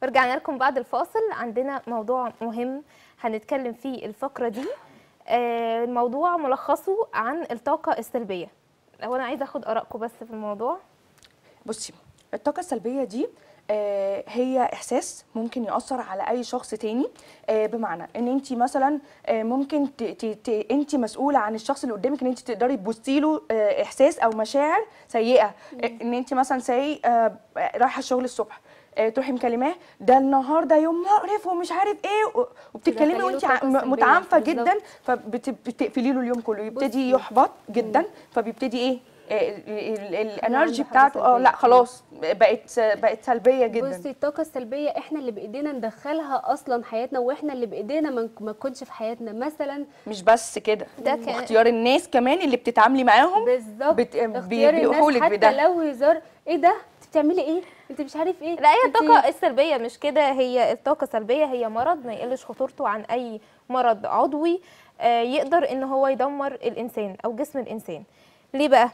ورجعنا لكم بعد الفاصل عندنا موضوع مهم هنتكلم فيه الفقرة دي آه، الموضوع ملخصه عن الطاقة السلبية لو أنا عايزة أخد آرائكم بس في الموضوع بصي الطاقة السلبية دي آه، هي احساس ممكن ياثر على اي شخص تاني آه، بمعنى ان انت مثلا آه، ممكن ت- ت- ت- انت مسؤوله عن الشخص اللي قدامك ان انت تقدري تبصي له آه، احساس او مشاعر سيئه آه، ان انت مثلا سي رايحه الشغل الصبح آه، تروحي مكلماه ده النهارده يوم مقرف ومش عارف ايه و- وبتتكلمي تدخلي له وانت طاقة ع- سلبية. متعنفه بالظبط. جدا فبتقفلي له اليوم كله يبتدي بصي. يحبط جدا فبيبتدي ايه آه، ال- ال- الانرجي حاجة بتاعته اه سلبية. لا خلاص بقت بقت سلبيه جدا بصي الطاقة السلبية احنا اللي بايدينا ندخلها اصلا حياتنا واحنا اللي بايدينا ما نك- ما تكونش في حياتنا مثلا مش بس كده ده كان- واختيار الناس كمان اللي بتتعاملي معاهم بالظبط بت- اختيار بيقولوا الناس لك حتى بده. لو هزار ايه ده انت بتعملي ايه انت مش عارف ايه لا هي انت- الطاقة السلبية مش كده هي الطاقة السلبية هي مرض ما يقلش خطورته عن أي مرض عضوي آه، يقدر إن هو يدمر الإنسان أو جسم الإنسان ليه بقى؟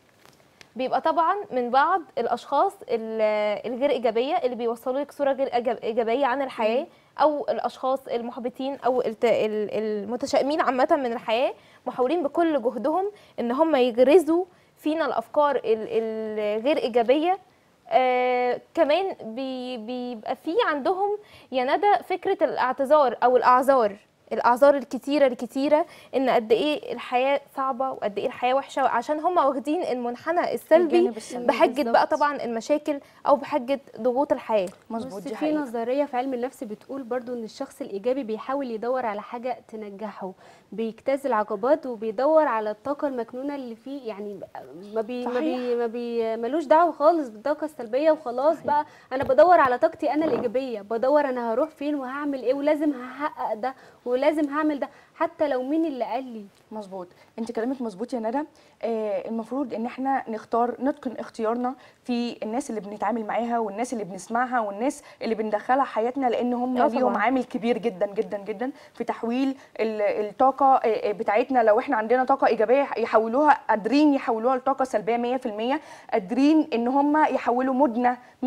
بيبقى طبعا من بعض الاشخاص ال- الغير ايجابيه اللي بيوصلوا لك صوره غير إيجاب- ايجابيه عن الحياه او الاشخاص المحبطين او الت- ال- المتشائمين عامه من الحياه محاولين بكل جهدهم ان هم يغرزوا فينا الافكار ال- الغير ايجابيه آه كمان بي بيبقى في عندهم يا ندى فكره الاعتذار او الاعذار الاعذار الكتيره الكتيره ان قد ايه الحياه صعبه وقد ايه الحياه وحشه عشان هم واخدين المنحنى السلبي الجانب السلبي بحجه بالظبط. بقى طبعا المشاكل او بحجه ضغوط الحياه مظبوط بصي دي في حقيقة نظريه في علم النفس بتقول برضو ان الشخص الايجابي بيحاول يدور على حاجه تنجحه بيجتاز العقبات وبيدور على الطاقه المكنونه اللي فيه يعني ما بي ما بي ما بي ملوش دعوه خالص بالطاقه السلبيه وخلاص بقى انا بدور على طاقتي انا الايجابيه بدور انا هروح فين وهعمل ايه ولازم هحقق ده ولازم هعمل ده حتى لو مين اللي قال لي مظبوط انت كلامك مظبوط يا ندى آه المفروض ان احنا نختار نتقن اختيارنا في الناس اللي بنتعامل معاها والناس اللي بنسمعها والناس اللي بندخلها حياتنا لان هم آه ليهم طبعاً. عامل كبير جدا جدا جدا في تحويل ال- الطاقه آه، آه، بتاعتنا لو احنا عندنا طاقه ايجابيه يحولوها قادرين يحولوها لطاقه سلبيه 100% قادرين ان هم يحولوا مدنه 100%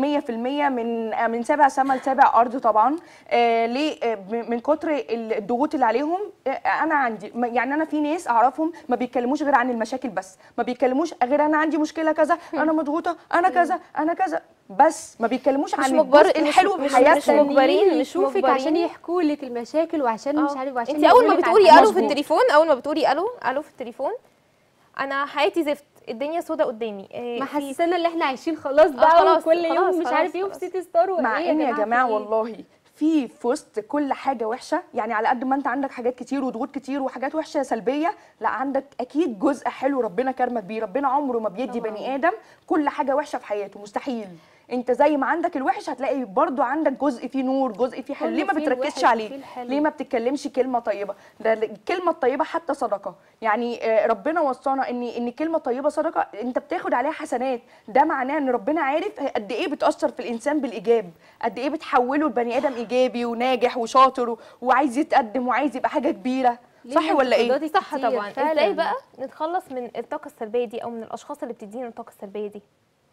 من آه، من سابع سما لسابع ارض طبعا آه ليه آه، م- من كتر الضغوط اللي عليهم آه، انا عندي ما- يعني انا في ناس اعرفهم ما بيتكلموش غير عن المشاكل بس ما بيتكلموش غير انا عندي مشكله كذا انا مضغوطه انا كذا انا كذا بس ما بيتكلموش مش عن مجبر- الجزء مش- الحلو مش- في مش حياتهم مجبرين مش يشوفك مجبرين. عشان يحكوا لك المشاكل وعشان مش عارف وعشان انت اول ما يقولك بتقولي على الو في مظبوط. التليفون اول ما بتقولي الو الو في التليفون انا حياتي زفت الدنيا سودة قدامي آه، ما في- حسسنا اللي احنا عايشين خلاص بقى خلاص، وكل خلاص، يوم مش خلاص، عارف ايه خلاص. وفي سيتي ستار وايه مع ان يا في جماعه إيه؟ والله في في وسط كل حاجه وحشه يعني على قد ما انت عندك حاجات كتير وضغوط كتير وحاجات وحشه سلبيه لا عندك اكيد جزء حلو ربنا كرمك بيه ربنا عمره ما بيدي طبعاً. بني ادم كل حاجه وحشه في حياته مستحيل انت زي ما عندك الوحش هتلاقي برضو عندك جزء فيه نور جزء فيه حلو كله ليه ما فيه بتركزش الوحش عليه وفيه الحلو. ليه ما بتتكلمش كلمه طيبه ده الكلمه الطيبه حتى صدقه يعني آه، ربنا وصانا ان ان كلمه طيبه صدقه انت بتاخد عليها حسنات ده معناه ان ربنا عارف قد ايه بتاثر في الانسان بالايجاب قد ايه بتحوله لبني ادم ايجابي وناجح وشاطر و- وعايز يتقدم وعايز يبقى حاجه كبيره ليه صح ولا ايه انتقاداتي صح كتير طبعا فعلاً. ازاي بقى نتخلص من الطاقه السلبيه دي او من الاشخاص اللي بتدينا الطاقه السلبيه دي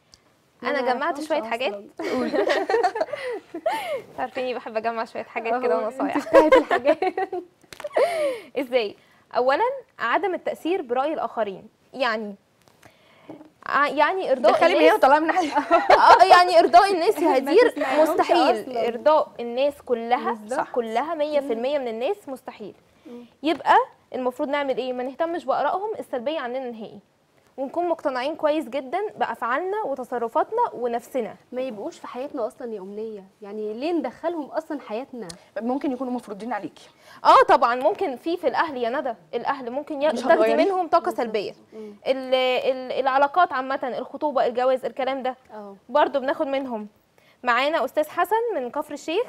ما انا جمعت نعرفهمش شويه حاجات أصلاً. عارفيني بحب اجمع شويه حاجات أهو، كده انت ونصايح بتاعت الحاجات ازاي اولا عدم التاثير براي الاخرين يعني ع- يعني ارضاء دخلي من هنا الناس وطلعي من هنا اه يعني ارضاء الناس يا ما هدير تسمعيهمش مستحيل أصلاً. ارضاء الناس كلها بالظبط. كلها 100% من الناس مستحيل يبقى المفروض نعمل ايه ما نهتمش بارائهم السلبيه عننا نهائي ونكون مقتنعين كويس جدا بافعالنا وتصرفاتنا ونفسنا ما يبقوش في حياتنا اصلا يا امنيه يعني ليه ندخلهم اصلا حياتنا ممكن يكونوا مفروضين عليكي اه طبعا ممكن في في الاهل يا ندى الاهل ممكن ي- مش تاخدي هتغيري؟ منهم طاقه سلبيه مم. ال- ال- العلاقات عامه الخطوبه الجواز الكلام ده اه برضو بناخد منهم معانا استاذ حسن من كفر الشيخ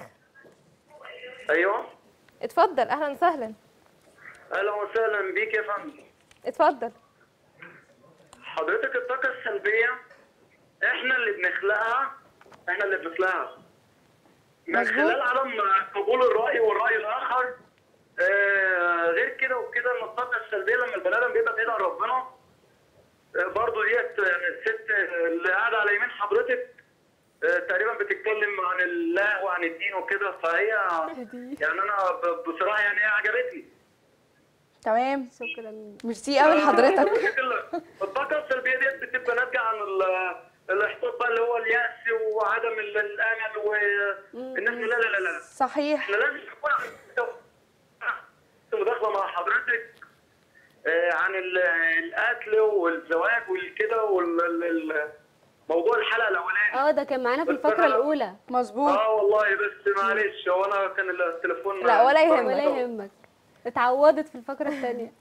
ايوه اتفضل اهلا وسهلا اهلا وسهلا بيك يا فندم اتفضل حضرتك الطاقه السلبيه احنا اللي بنخلقها احنا اللي بنخلقها من مظبوط. خلال عدم قبول الراي والراي الاخر آه غير كده وكده ان الطاقه السلبيه لما البني ادم بيبقى بعيد عن ربنا آه برضه ديت آه، الست اللي قاعده على يمين حضرتك آه تقريبا بتتكلم عن الله عن الدين وكده فهي يعني انا ب- بصراحه يعني هي عجبتني تمام شكرا ميرسي قوي لحضرتك الطاقه السلبيه ديت بتبقى ناتجه عن ال- الاحباط بقى اللي هو اليأس وعدم ال- الامل وان احنا لا لا لا لا صحيح احنا لازم نكون مداخله مع حضرتك آه، عن ال- القتل والزواج والكده والموضوع الحلقه الاولاني اه ده كان معانا في بس الفقره أنا- الاولى مظبوط اه والله بس معلش هو انا كان التليفون لا، ولا يهمك. ولا يهمك اتعوضت في الفقره الثانيه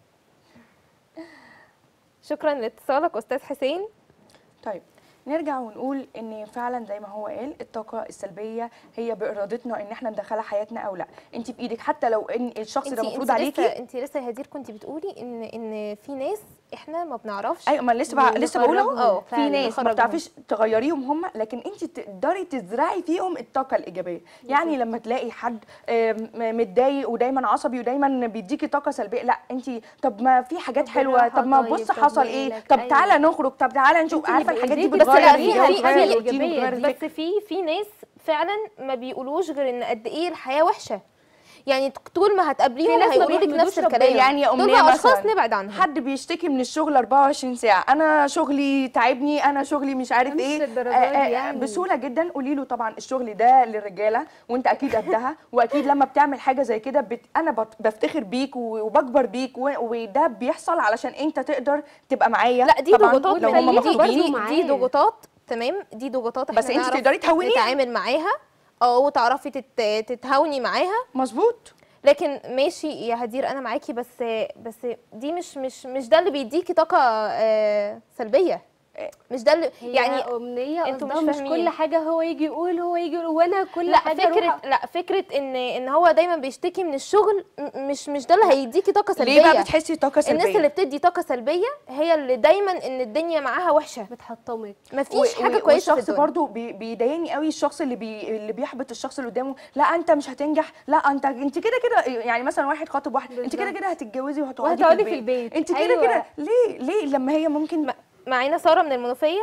شكرا لاتصالك استاذ حسين طيب نرجع ونقول ان فعلا زي ما هو قال الطاقه السلبيه هي بارادتنا ان احنا ندخلها حياتنا او لا انت بايدك حتى لو ان الشخص ده انت مفروض انت عليكي لسه انت لسه يا هدير كنت بتقولي ان ان في ناس احنا ما بنعرفش ايوه ما لسه بقى لسه بقول اهو اه، في فعلا، ناس ما نخرجهم. بتعرفيش تغيريهم هم لكن انت تقدري تزرعي فيهم الطاقه الايجابيه يعني لما تلاقي حد آم، متضايق ودايما عصبي ودايما بيديكي طاقه سلبيه لا انت طب ما في حاجات طب حلوه بالراحة طب ما طيب، بص طب حصل ايه مالك؟ طب أيوة. تعالى نخرج طب تعالى نشوف انت عارفه اللي الحاجات دي بإيديكي بس بتغير لا، تغيري في- الجو في- بتغير في- الروتين إيجابية بتغير دي. الفكر. بس في في ناس فعلا ما بيقولوش غير ان قد ايه الحياه وحشه يعني طول ما في هتقابليهم ناس ما هيقولوا لك بيحمدوش نفس ربنا. الكلام يعني يا دول أمنية بقى اشخاص مثلاً نبعد عنهم حد بيشتكي من الشغل 24 ساعة أنا شغلي تعبني أنا شغلي مش عارف مش إيه للدرجة آه، دي آه، يعني. بسهولة جدا قولي له طبعا الشغل ده للرجالة وأنت أكيد قدها وأكيد لما بتعمل حاجة زي كده بت... أنا بت- بفتخر بيك و- وبكبر بيك و... وده بيحصل علشان أنت تقدر تبقى معايا لا دي طبعاً ضغوطات لو هم خليها دي, مخطوبين دي, دي معاه. ضغوطات تمام دي ضغوطات بس احنا انت نعرف تقدري تهونيها. نتعامل معاها اه وتعرفي تت... تتهاوني معاها مظبوط لكن ماشي يا هدير انا معاكي بس بس دي مش مش مش ده اللي بيديكي طاقه آه، سلبيه مش ده اللي هي يعني امنيه انتوا قصدها مش مش فاهمين. كل حاجه هو يجي يقول هو يجي يقول وانا كل لا حاجه فكره أروح- لا فكره ان ان هو دايما بيشتكي من الشغل م- مش مش ده اللي هيديكي طاقه سلبيه ليه بقى بتحسي طاقة سلبية الناس اللي بتدي طاقه سلبيه هي اللي دايما ان الدنيا معاها وحشه بتحطمك مفيش و- حاجه و- كويسه في والشخص الدنيا برضو بي- بيضايقني قوي الشخص اللي بي اللي بيحبط الشخص اللي قدامه لا انت مش هتنجح لا انت انت كده كده يعني مثلا واحد خاطب واحد انت كده بالظبط. كده هتتجوزي وهتقعدي وهتقعدي في في البيت, البيت. انت كده أيوة. كده ليه ليه لما هي ممكن م- معانا ساره من المنوفيه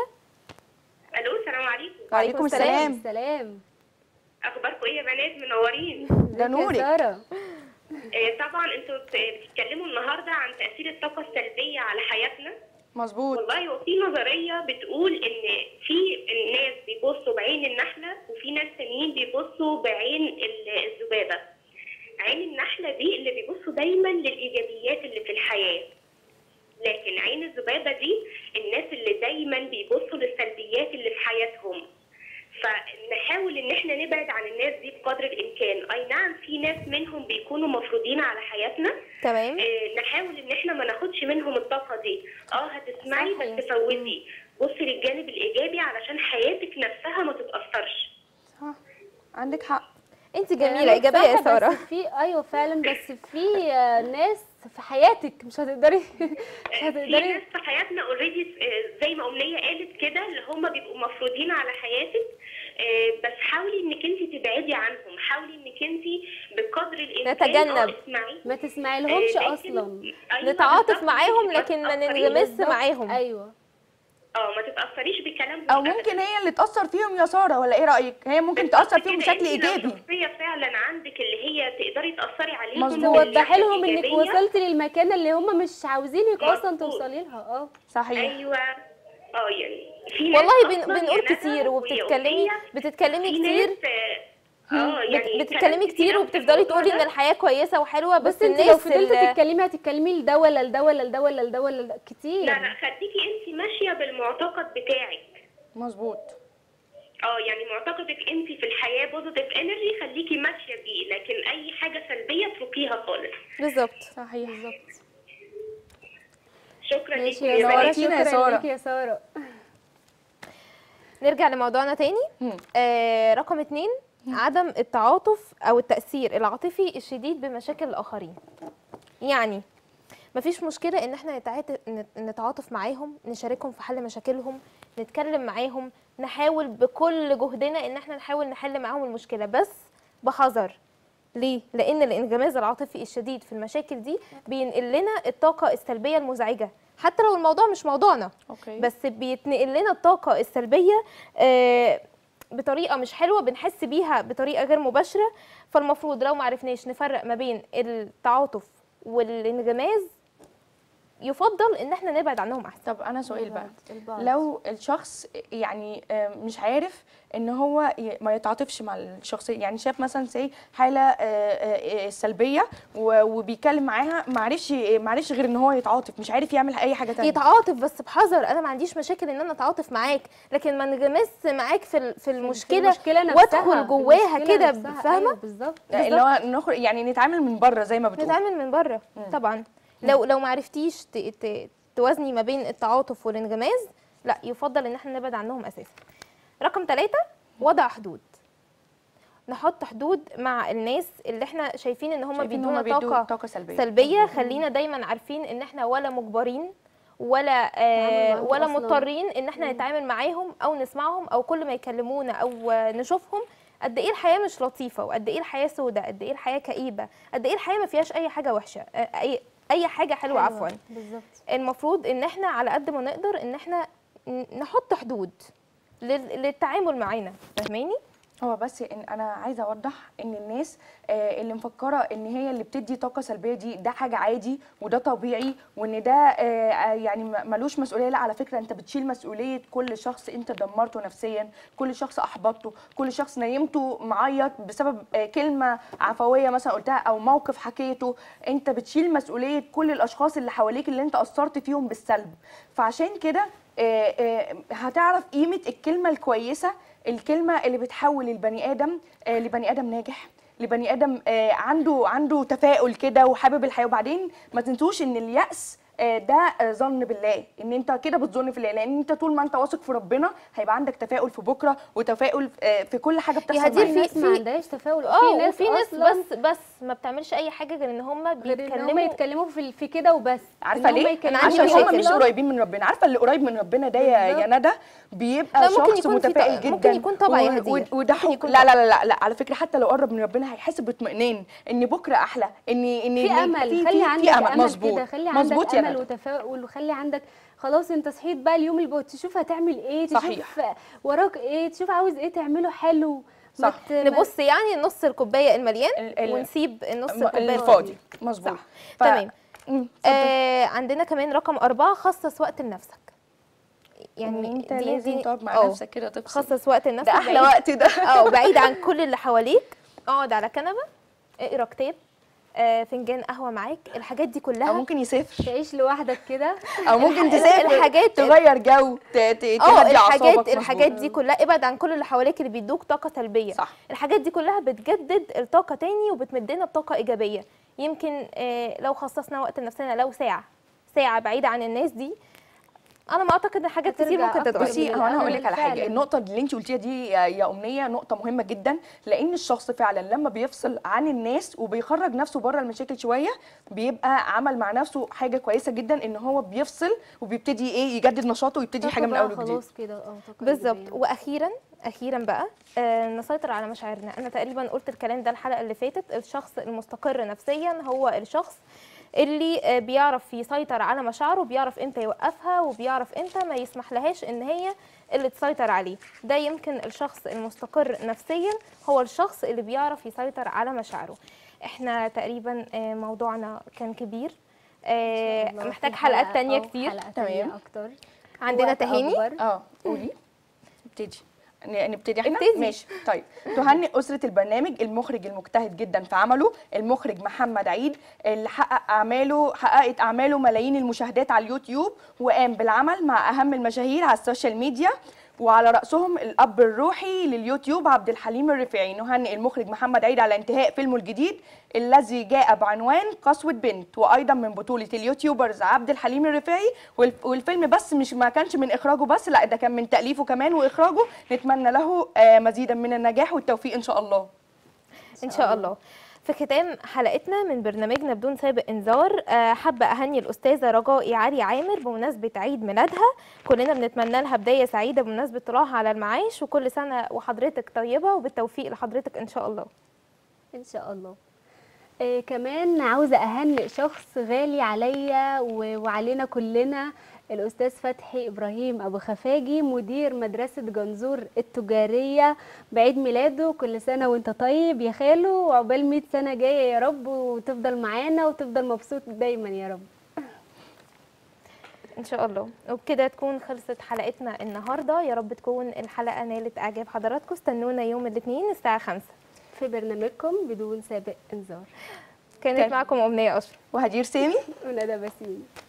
الو السلام عليكم وعليكم السلام سلام اخباركم ايه يا بنات منورين ده ازيك يا نورك. سارة؟ آه، طبعا انتوا بت- بتتكلموا النهارده عن تاثير الطاقه السلبيه على حياتنا مظبوط والله وفي نظريه بتقول ان في الناس بيبصوا بعين النحله وفي ناس تانيين بيبصوا بعين ال- الذبابه عين النحله دي اللي بيبصوا دايما للايجابيات اللي في الحياه لكن عين الذبابه دي الناس اللي دايما بيبصوا للسلبيات اللي في حياتهم فنحاول ان احنا نبعد عن الناس دي بقدر الامكان اي نعم في ناس منهم بيكونوا مفروضين على حياتنا تمام آه، نحاول ان احنا ما ناخدش منهم الطاقه دي اه هتسمعي صح يا بس فوتي بصي للجانب الايجابي علشان حياتك نفسها ما تتاثرش صح عندك حق انت كلامك جميله ايجابيه يا صح، ساره بس في ايوه فعلا بس في آه، ناس في حياتك مش هتقدري مش في هتقدري ناس في حياتنا اوريدي زي ما امنيه قالت كده اللي هم بيبقوا مفروضين على حياتك آه، بس حاولي انك انت تبعدي عنهم حاولي انك انت بقدر الامكان نتجنب. آه، اسمعي ما تسمعي لهمش آه، لكن- اصلا أيوة نتعاطف بالظبط، معاهم انت لكن ما تتأثريش- ننغمس بالظبط. معاهم ايوه اه ما تتاثريش بكلامهم او أبداً. ممكن هي اللي تاثر فيهم يا ساره ولا ايه رايك هي ممكن تاثر فيهم كده بشكل انتي لو ايجابي شخصيه فعلا عندك اللي هي تقدري تاثري عليهم مظبوط. توضحي لهم انك بالإيجابية. وصلتي للمكان اللي هم مش عاوزينك اصلا مظبوط. توصلي لها اه صحيح ايوه اه يعني في ناس والله بن... أصلاً بنقول يا ندى كتير وبتتكلمي ويومية بتتكلمي في كتير ناس اه آه، بت... يعني بتتكلمي كلام كتير أوي في وبتفضلي الموضوع تقولي ان ده. الحياه كويسه وحلوه بس, بس انت لو الناس فضلت اللي... تتكلمي هتتكلمي لده ولا لده ولا لده ولا لده ولا لده كتير لا لا خليكي انت ماشيه بالمعتقد بتاعك مظبوط اه يعني معتقدك انت في الحياه بوزيتيف انرجي خليكي ماشيه بيه لكن اي حاجه سلبيه اتركيها خالص بالظبط صحيح شكرا ماشي ليكم يا يا ساره بنات نورتينا يا شكرا سارة. ليكي يا ساره نرجع لموضوعنا تاني مم. آه رقم اتنين عدم التعاطف او التاثير العاطفي الشديد بمشاكل الاخرين يعني مفيش مشكله ان احنا نتعات- نت- نتعاطف معاهم نشاركهم في حل مشاكلهم نتكلم معاهم نحاول بكل جهدنا ان احنا نحاول نحل معاهم المشكله بس بحذر ليه؟ لأن الانغماس العاطفي الشديد في المشاكل دي بينقل لنا الطاقة السلبية المزعجة حتى لو الموضوع مش موضوعنا اوكي بس بيتنقل لنا الطاقة السلبية آه، بطريقه مش حلوه بنحس بيها بطريقه غير مباشره فالمفروض لو معرفناش نفرق ما بين التعاطف والانغماز يفضل ان احنا نبعد عنهم احسن طب انا سؤال بقى البعد. لو الشخص يعني آه، مش عارف ان هو ي- ما يتعاطفش مع الشخصيه يعني شاف مثلا سي حاله آه، آه، آه، سلبيه و- وبيتكلم معاها ما عرفش ما عرفش غير ان هو يتعاطف مش عارف يعمل اي حاجه تانية يتعاطف بس بحذر انا ما عنديش مشاكل ان انا اتعاطف معاك لكن ما انغمس معاك في ال- في المشكله المشكله نفسها وادخل جواها المشكلة كده نفسها، فاهمه أيوة بالظبط اللي هو نخرج يعني نتعامل من بره زي ما بتقول نتعامل من بره طبعا لو لو ما عرفتيش ت- ت- توازني ما بين التعاطف والانغماز لا يفضل ان احنا نبعد عنهم اساسا رقم ثلاثة وضع حدود نحط حدود مع الناس اللي احنا شايفين ان هم شايفين إن بيدونا هما بيدوا طاقة طاقة سلبية. سلبية خلينا دايما عارفين ان احنا ولا مجبرين ولا آه معاهم ولا أصلاً. مضطرين ان احنا نتعامل معاهم او نسمعهم او كل ما يكلمونا او آه، نشوفهم قد ايه الحياه مش لطيفه وقد ايه الحياه سودة قد ايه الحياه كئيبه قد ايه الحياه ما فيهاش اي حاجه وحشه آه، اي اي حاجه حلوه عفوا بالظبط المفروض ان احنا على قد ما نقدر ان احنا ن- نحط حدود لل- للتعامل معانا فاهماني هو بس إن انا عايزه اوضح ان الناس آه، اللي مفكره ان هي اللي بتدي طاقه سلبيه دي ده حاجه عادي وده طبيعي وان ده آه، آه، يعني م- ملوش مسؤوليه لا على فكره انت بتشيل مسؤوليه كل شخص انت دمرته نفسيا كل شخص احبطته كل شخص نيمته معيط بسبب آه، كلمه عفويه مثلا قلتها او موقف حكيته انت بتشيل مسؤوليه كل الاشخاص اللي حواليك اللي انت اثرت فيهم بالسلب فعشان كده آه، آه، هتعرف قيمه الكلمه الكويسه الكلمه اللي بتحول البني ادم آه، لبني ادم ناجح لبني ادم آه، عنده عنده تفاؤل كده وحابب الحياه وبعدين ما تنسوش ان اليأس آه، ده آه، ظن بالله ان انت كده بتظن في الله لان انت طول ما انت واثق في ربنا هيبقى عندك تفاؤل في بكره وتفاؤل آه، في كل حاجه بتحصل هدير في معاك. في- ناس ما في- عندهاش تفاؤل اه وفي ناس وفي ناس أصلاً بس بس ما بتعملش اي حاجه غير ان هم غير ان هم بيتكلموا يتكلموا في في كده وبس عارفه إن هم ليه؟ يتكلموا عندي عشان هم مشاكل. مش قريبين من ربنا عارفه اللي قريب من ربنا ده يا بالظبط. يا ندى بيبقى لا، ممكن شخص يكون في متفائل ط- جدا ممكن يكون طبع يا و- هدير. و- وده ممكن حب يكون لا طبع. لا لا لا لا على فكره حتى لو قرب من ربنا هيحس باطمئنان ان بكره احلى ان ان في إن امل في- خلي في- عندك في امل امل مظبوط كده خلي مظبوط عندك يا امل ندى وتفاؤل وخلي عندك خلاص انت صحيت بقى اليوم اللي تشوف هتعمل ايه تشوف صحيح. وراك ايه تشوف عاوز ايه تعمله حلو ما صح. ت- ما- نبص يعني نص الكوبايه المليان ال- ال- ونسيب النص الم- الكوبايه الفاضي مظبوط صح. ف- تمام. مم، اتفضل. آه عندنا كمان رقم أربعة خصص وقت لنفسك يعني انت دي- لازم دي- تقعد مع اه. نفسك كده تفصل خصص وقت لنفسك ده احلى بعيد- وقت ده اه بعيد عن كل اللي حواليك اقعد على كنبه اقرا كتاب آه فنجان قهوه معاك الحاجات دي او كلها ممكن يسافر تعيش لوحدك كده او ممكن الح- تسافر الحاجات- تغير جو ت- ت- اه تهدي اعصابك الحاجات مظبوط. الحاجات دي كلها ابعد عن كل اللي حواليك اللي بيدوك طاقه سلبيه صح. الحاجات دي كلها بتجدد الطاقه تاني وبتمدنا بطاقه ايجابيه يمكن آه لو خصصنا وقت لنفسنا لو ساعه ساعه بعيده عن الناس دي انا ما اعتقد ان حاجات كتير هترجع ممكن أكتر تتغير بصي من هو انا هقول الأول لك على حاجه فعلاً. النقطه اللي انت قلتيها دي يا يا امنيه نقطه مهمه جدا لان الشخص فعلا لما بيفصل عن الناس وبيخرج نفسه بره المشاكل شويه بيبقى عمل مع نفسه حاجه كويسه جدا ان هو بيفصل وبيبتدي ايه يجدد نشاطه ويبتدي حاجه من طاقة اول بقى وجديد خلاص كده اه طاقة بالظبط إيجابية. واخيرا اخيرا بقى آه نسيطر على مشاعرنا انا تقريبا قلت الكلام ده الحلقه اللي فاتت الشخص المستقر نفسيا هو الشخص اللي آه بيعرف يسيطر على مشاعره بيعرف امتى يوقفها وبيعرف امتى ما يسمح لهاش ان هي اللي تسيطر عليه ده يمكن الشخص المستقر نفسيا هو الشخص اللي بيعرف يسيطر على مشاعره احنا تقريبا آه موضوعنا كان كبير آه الله، محتاج في حلقات حلقة- تانية آه، كتير حلقة تمام. تانية اكتر عندنا وقت تهاني أكبر. اه قولي نبتدي ن- نبتدي احنا ابتدي. ماشي طيب تهنئ اسره البرنامج المخرج المجتهد جدا في عمله المخرج محمد عيد اللي حقق اعماله حققت اعماله ملايين المشاهدات على اليوتيوب وقام بالعمل مع اهم المشاهير على السوشيال ميديا وعلى راسهم الاب الروحي لليوتيوب عبد الحليم الرفاعي نهنئ المخرج محمد عيد على انتهاء فيلمه الجديد الذي جاء بعنوان قسوة بنت وايضا من بطولة اليوتيوبرز عبد الحليم الرفاعي والف- والفيلم بس مش ما كانش من اخراجه بس لا ده كان من تأليفه كمان واخراجه نتمنى له آه، مزيدا من النجاح والتوفيق ان شاء الله ان شاء الله في ختام حلقتنا من برنامجنا بدون سابق انذار آه، حابه اهني الاستاذه رجاء علي عامر بمناسبه عيد ميلادها كلنا بنتمنى لها بدايه سعيده بمناسبه طلوعها على المعاش وكل سنه وحضرتك طيبه وبالتوفيق لحضرتك ان شاء الله ان شاء الله آه كمان عاوزه اهنئ شخص غالي عليا و- وعلينا كلنا الاستاذ فتحي ابراهيم ابو خفاجي مدير مدرسه جنزور التجاريه بعيد ميلاده كل سنه وانت طيب يا خالو وعقبال 100 سنه جايه يا رب وتفضل معانا وتفضل مبسوط دايما يا رب ان شاء الله وبكده تكون خلصت حلقتنا النهارده يا رب تكون الحلقه نالت اعجاب حضراتكم استنونا يوم الاثنين الساعه 5 في برنامجكم بدون سابق انذار كانت كان- معكم امنيه اشرف وهدير سامي وندى بسيم